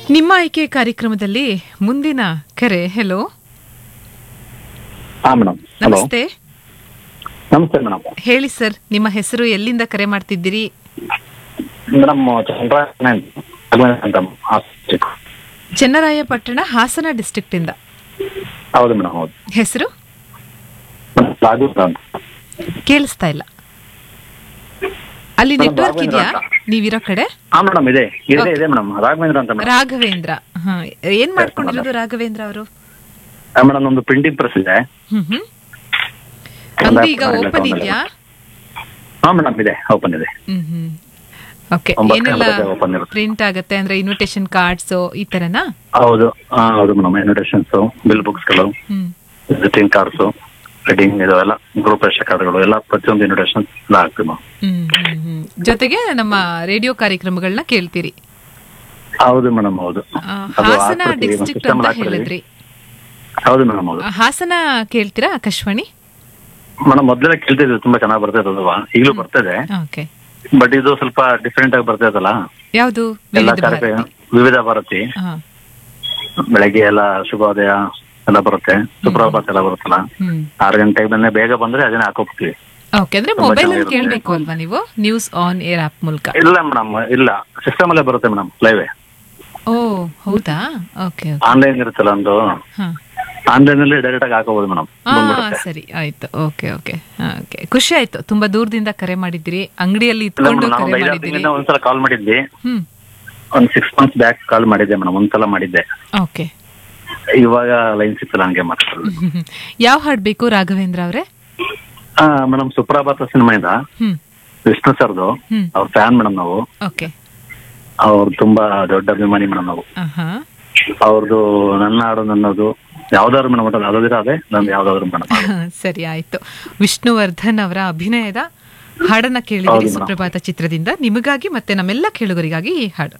ನಿಮ್ಮ ಆಯ್ಕೆ ಕಾರ್ಯಕ್ರಮದಲ್ಲಿ ಮುಂದಿನ ಕರೆ ಹೆಲೋ ಹಾ ಮೇಡಮ್ ಹಲೋ ನಮಸ್ತೆ ನಮಸ್ತೆ ಮೇಡಮ್ ಹೇಳಿ ಸರ್ ನಿಮ್ಮ ಹೆಸರು ಎಲ್ಲಿಂದ ಕರೆ ಮಾಡ್ತಿದ್ದೀರಿ ಮೇಡಮ್ ಚಂದ್ರಾಯಣ ಅಂತ ಹಾಸ್ಪಿಟಲ್. ಚನ್ನರಾಯಪಟ್ಟಣ ಹಾಸನ ಡಿಸ್ಟ್ರಿಕ್ಟ್ ಇಂದ ಹೌದು ಮೇಡಮ್ ಹೌದು ಹೆಸರು ಮೇಡಮ್, ರಾಘವೇಂದ್ರ ಅಂತ ಕೇಳಿಸ್ತಾ ಇಲ್ಲ ಅಲ್ಲಿ ಮೇಡಮ್, ನೆಟ್ವರ್ಕ್ ರಾಘವೇಂದ್ರ ಇದೆಯಾ ಅಂತ. ನೀವಿರೋ ಕಡೆ ಹಾ ಮೇಡಮ್ ಇದೆ ಇದೆ Okay. ಇದೆ ಮೇಡಮ್ ರಾಘವೇಂದ್ರ ಅಂತ ಮೇಡಮ್ ರಾಘವೇಂದ್ರ ಹಾ ಏನ್ ಮಾಡ್ಕೊಂಡಿರೋದು ರಾಘವೇಂದ್ರ ಅವರು ಆ, ಮೇಡಮ್ ನಮ್ದು ಪ್ರಿಂಟಿಂಗ್ ಪ್ರೆಸ್ ಇದೆ ಹ್ಮ್ ಹ್ಮ್ ಒಂದು ಅಂಗಡಿ ಈಗ ಹತ್ತು ಓಪನ್ ಮನೆ ಇದೆಯಾ ಹಾ ಮೇಡಮ್ ಇದೆ ಓಪನ್ ಇದೆ ಹ್ಮ್ ಹ್ಮ್ ಓಕೆ ಒಂಬತ್ತು ಏನೆಲ್ಲ ಗಂಟೆಗೆ open ಇರುತ್ತೆ. ಪ್ರಿಂಟ್ ಆಗತ್ತೆ ಅಂದ್ರೆ ಇನ್ವಿಟೇಷನ್ ಕಾರ್ಡ್ಸ್ ಈ ತರನಾ ಹೌದು ಹಾ ಹೌದು ಮೇಡಮ್ ಇನ್ವಿಟೇಷನ್ಸ್ ಬಿಲ್ ಬುಕ್ಸ್ಗಳು ಹ್ಮ್ ವಿಸಿಟಿಂಗ್ ಕಾರ್ಡ್ಸ್ ವೆಡ್ಡಿಂಗ್ ಇದು ಎಲ್ಲ ಗ್ರೂಪ್ ಕಾರ್ಡ್ಗಳು ಎಲ್ಲ ಪ್ರತಿಯೊಂದು ಇನ್ವಿಟೇಷನ್ ಎಲ್ಲ ಆಗ್ತೀವಿ ಮ್ಯಾಮ್ ಹ್ಮ್ ಹ್ಮ್ ಹ್ಮ್ ಜೊತೆಗೆ ನಮ್ಮ ರೇಡಿಯೋ ಕಾರ್ಯಕ್ರಮಗಳನ್ನ ಕೇಳ್ತೀರಿ ಹೌದು ಮೇಡಮ್ ಹೌದು ಆ, ಅದು ಹಾಸನ ಹಾಕ್ಬಿಡ್ತೀವಿ, ಡಿಸ್ಟ್ರಿಕ್ಟ್ system ಅಂತ ಹಾಕ್ಬಿಡ್ತೀವಿ. ಹೇಳಿದ್ರಿ ಹೌದು ಮೇಡಮ್ ಹೌದು ಆ, ಹಾಸನ ಕೇಳ್ತೀರಾ ಆಕಾಶವಾಣಿ ಮೇಡಮ್ ಮೊದಲೆಲ್ಲ ಕೇಳ್ತಿದ್ವಿ ತುಂಬಾ ಚೆನ್ನಾಗಿ ಬರ್ತಾ ಇದ್ದಲ್ವಾ ಈಗಲೂ ಬರ್ತದೆ ಓಕೆ ಬಟ್ ಇದು ಸ್ವಲ್ಪ ಡಿಫ್ರೆಂಟ್ ಆಗಿ ಬರ್ತಾ ಇದ್ದಲ್ಲ ಯಾವುದು ಎಲ್ಲ ವಿವಿಧ ಕಾರ್ಯಕ್ರಮ ಭಾರತಿ ವಿವಿಧ ಭಾರತಿ ಹಾ ಬೆಳಗ್ಗೆ ಎಲ್ಲ ಶುಭೋದಯ ಎಲ್ಲ ಬರುತ್ತೆ ಸುಪ್ರಭಾತ ಎಲ್ಲ ಬರುತ್ತಲ್ಲ ಹ್ಮ್ ಆರು ಗಂಟೆಗೆ ಬಂದ್ರೆ ಬೇಗ ಬಂದ್ರೆ ಅದನ್ನ ಹಾಕೋಗ್ತೀವಿ ಓಕೆ ಅಂದ್ರೆ ತುಂಬಾ ಮೊಬೈಲ್ ಅಲ್ಲಿ ಚೆನ್ನಾಗಿರುತ್ತೆ. ಕೇಳ್ಬೇಕು ಅಲ್ವಾ ನೀವು ನ್ಯೂಸ್ ಆನ್ ಏರ್ ಆಪ್ ಮೂಲಕ ಇಲ್ಲ ಮೇಡಮ್ ಇಲ್ಲ ಸಿಸ್ಟಮ್ ಅಲ್ಲೇ ಬರುತ್ತೆ ಮೇಡಮ್ ಲೈವೇ ಓ ಹೌದಾ ಓಕೆ ಆನ್ಲೈನ್ ಇರುತ್ತಲ್ಲ ಒಂದು ಹಾ ಆನ್ಲೈನ್ ಅಲ್ಲಿ ಡೈರೆಕ್ಟ್ ಆಗಿ ಹಾಕೋಬಹುದು ಮೇಡಮ್ ಹಾ ಬಂದ್ಬಿಡುತ್ತೆ ಸರಿ ಆಯ್ತು ಓಕೆ ಓಕೆ ಓಕೆ ಖುಷಿ ಆಯ್ತು ತುಂಬಾ ದೂರದಿಂದ ಕರೆ ಮಾಡಿದ್ರಿ ಅಂಗಡಿಯಲ್ಲಿ ಇಲ್ಲ ಇಟ್ಕೊಂಡು ಮೇಡಮ್ ನಾವು ಕರೆ ಐದಾರು ಮಾಡಿದಿರಿ ತಿಂಗಳಿಂದ ಒಂದ್ಸಲ ಕಾಲ್ ಮಾಡಿದ್ವಿ ಹ್ಮ್ ಒಂದ್ ಸಿಕ್ಸ್ ಮಂತ್ಸ್ ಬ್ಯಾಕ್ ಕಾಲ್ ಮಾಡಿದ್ದೆ ಮೇಡಮ್ ಒಂದ್ಸಲ ಮಾಡಿದ್ದೆ ಓಕೆ ಇವಾಗ ಲೈನ್ ಸಿಕ್ತಲ್ಲ ಹಂಗೆ ಮಾತಾಡೋದು ಯಾವ ಹಾಡ್ ಬೇಕು ರಾಘವೇಂದ್ರ ಅವ್ರೆ ಮೇಡಮ್ ಸುಪ್ರಭಾತ ಸಿನಿಮಾಯಿಂದ ಹ್ಮ್ ವಿಷ್ಣು ಸರ್ದು ಹ್ಮ್ ಅವ್ರ ಫ್ಯಾನ್ ಮೇಡಮ್ ನಾವು ಓಕೆ ಅವ್ರು ತುಂಬಾ ದೊಡ್ಡ ಅಭಿಮಾನಿ ಮೇಡಮ್ ನಾವು ಆಹಾ ಅವ್ರದ್ದು ನನ್ನ ಹಾಡು ನನ್ನದು ಯಾವ್ದಾದ್ರು ಮೇಡಮ್ ಒಟ್ಟು ಯಾವ್ದಾದ್ರು ಅದೇ ನಂದು ಯಾವ್ದಾದ್ರು ಮೇಡಮ್ ಸರಿ ಆಯ್ತು ವಿಷ್ಣುವರ್ಧನ್ ಅವರ ಅಭಿನಯದ ಹಾಡನ್ನ ಕೇಳಿದಿರಿ ಹೌದು ಮೇಡಮ್. ಸುಪ್ರಭಾತ ಚಿತ್ರದಿಂದ ನಿಮಗಾಗಿ ಮತ್ತೆ ನಮ್ಮೆಲ್ಲ ಕೇಳುಗರಿಗಾಗಿ ಈ ಹಾಡು